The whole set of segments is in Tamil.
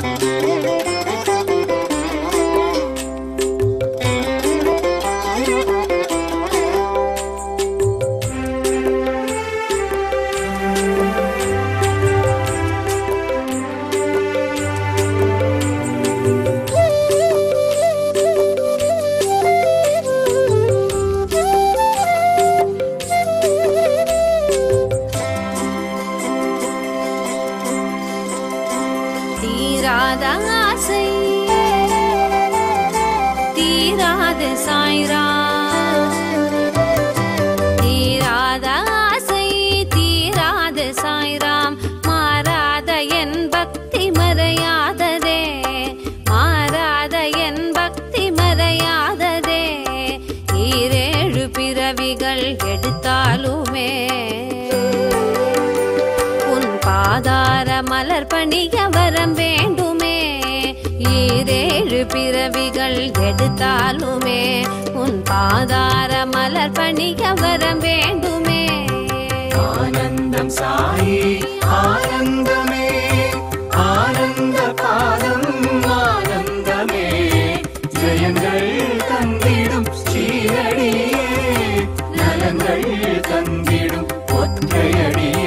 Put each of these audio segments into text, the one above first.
தீராத ஆசை தீராத சாய்ரா தீராத ஆசை தீராத சாய்ராம் மாறாத என் பக்தி மறையாததே மாறாத என் பக்தி மறையாததே ஈரேழு பிறவிகள் எடுத்தாலுமே உன் பாதார மலர் பணிய வரம் வேண்டுமே ஈரேழு பிறவிகள் எடுத்தாலுமே உன் பாதார மலர் பணிய வரம் வேண்டுமே ஆனந்தம் சாயி ஆனந்தமே ஆனந்த பாதம் ஆனந்தமே ஜெயங்கள் தந்திடும் ஸ்ரீரடியே நலங்கள் தந்திடும் ஒற்றையடியே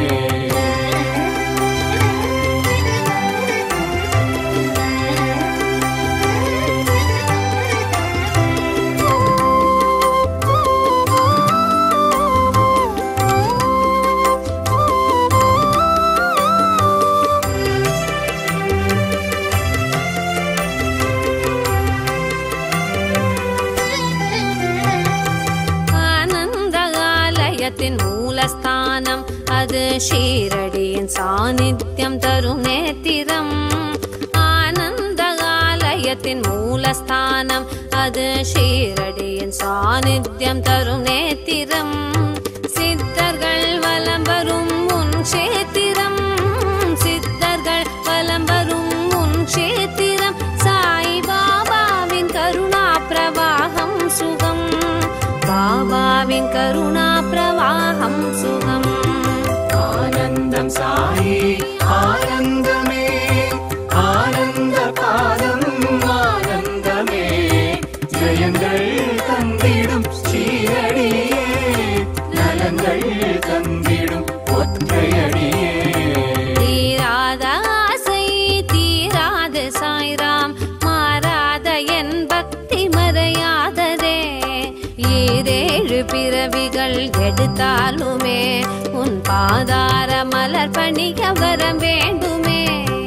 ஆனந்த ஆலயத்தின் மூலஸ்தானம் அது ஷீரடியின் சாநித்தியம் தரும் நேத்திரம் ஆனந்த ஆலயத்தின் மூலஸ்தானம் அது ஷீரடியின் சாநித்தியம் தரும் நேத்திரம் சித்தர்கள் வலம் வரும் உன் கஷேத்திரம் சித்தர்கள் வலம் வரும் உன் கஷேத்திரம் சாய் பாபாவின் கருணா பிரவாகம் சுகம் பாபாவின் கருணா பிரவாகம் சுகம் ஆனந்தம் சாயி ஆனந்தமே ஆனந்த பாதம் ஆனந்தமே ஜெயங்கள் தந்திடும் ஸ்ரீரடியே நலங்கள் தந்திடும் ஒற்றையடியே தீராத ஆசை தீராத சாய்ராம் மாறாத என் பக்தி மறையாததே ஏதேழு பிறவிகள் எடுத்தாலுமே உன் பாதார மலர் பணிய வரம் வேண்டுமே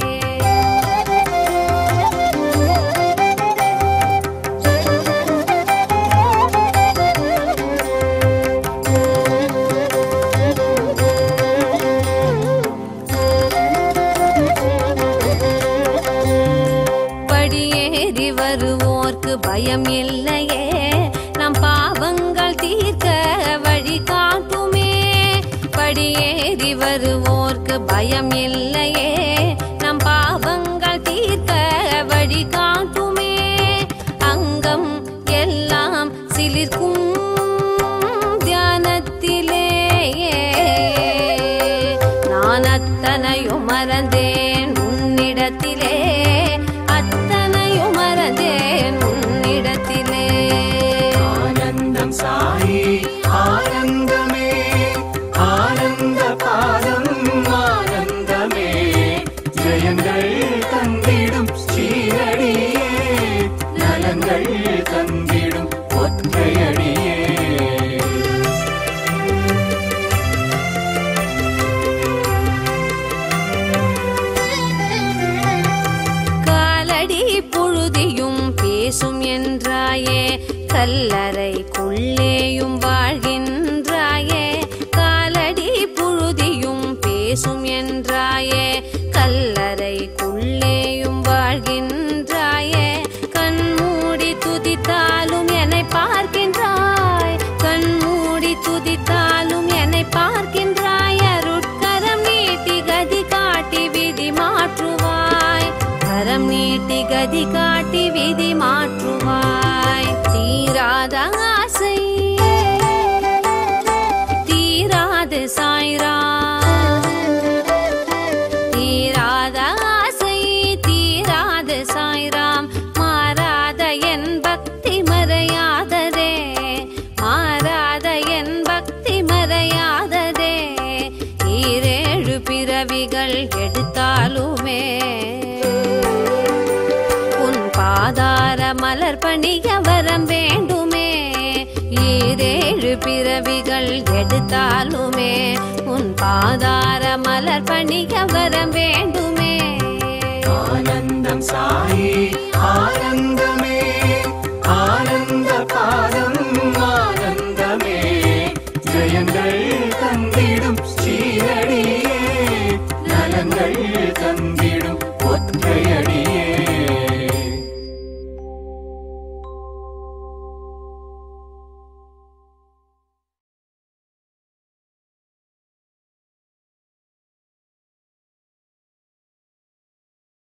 படியேறி வருவோர்க்கு பயம் இல்லையே நம் பாவங்கள் தீர்க்க வழி காட்டுமே படியேறி வருவோர்க்கு பயம் இல்லையே நம் பாவங்கள் தீர்க்க வழி காட்டுமே அங்கம் எல்லாம் சிலிர்க்கும் தியானத்திலேயே நான் அத்தனையும் மறந்தேன் உன்னிடத்திலே அத்தனையும் மறந்தேன் உன்னிடத்திலே ஆனந்தம் சாயி ஆனந்தமே ஆனந்த பாதம் ஆனந்தமே ஜெயங்கள் தந்திடும் ஸ்ரீரடியே நலங்கள் தந்திடும் ஒற்றையடியே காலடி புழுதியும் பேசும் என்றாயே கல்லறைக்குள்ளேயும் வாழ்கின்றாயே காலடி புழுதியும் பேசும் என்றாயே கல்லறைக்குள்ளேயும் வாழ்கின்றாயே கண்மூடி துதித்தாலும் என்னை பார்க்கின்றாய் கண்மூடி துதித்தாலும் என்னை பார்க்கின்றாய் அருட்கரம் நீட்டி கதி காட்டி விதி மாற்றுவாய் கரம் நீட்டி கதி காட்டி விதி மாற்றுவாய் தீராத ஆசை தீராது சாய்ரா தீராத ஆசை தீ பணிய வரம் வேண்டுமே ஈரேழு பிறவிகள் எடுத்தாலுமே உன் பாதார மலர் பணிய வரம் வேண்டுமே ஆனந்தம் சாயி ஆனந்தமே ஆனந்த பாதம் ஆனந்தமே ஜெயங்கள் தந்திடும் ஸ்ரீரடியே நலங்கள் தந்திடும் ஒற்ற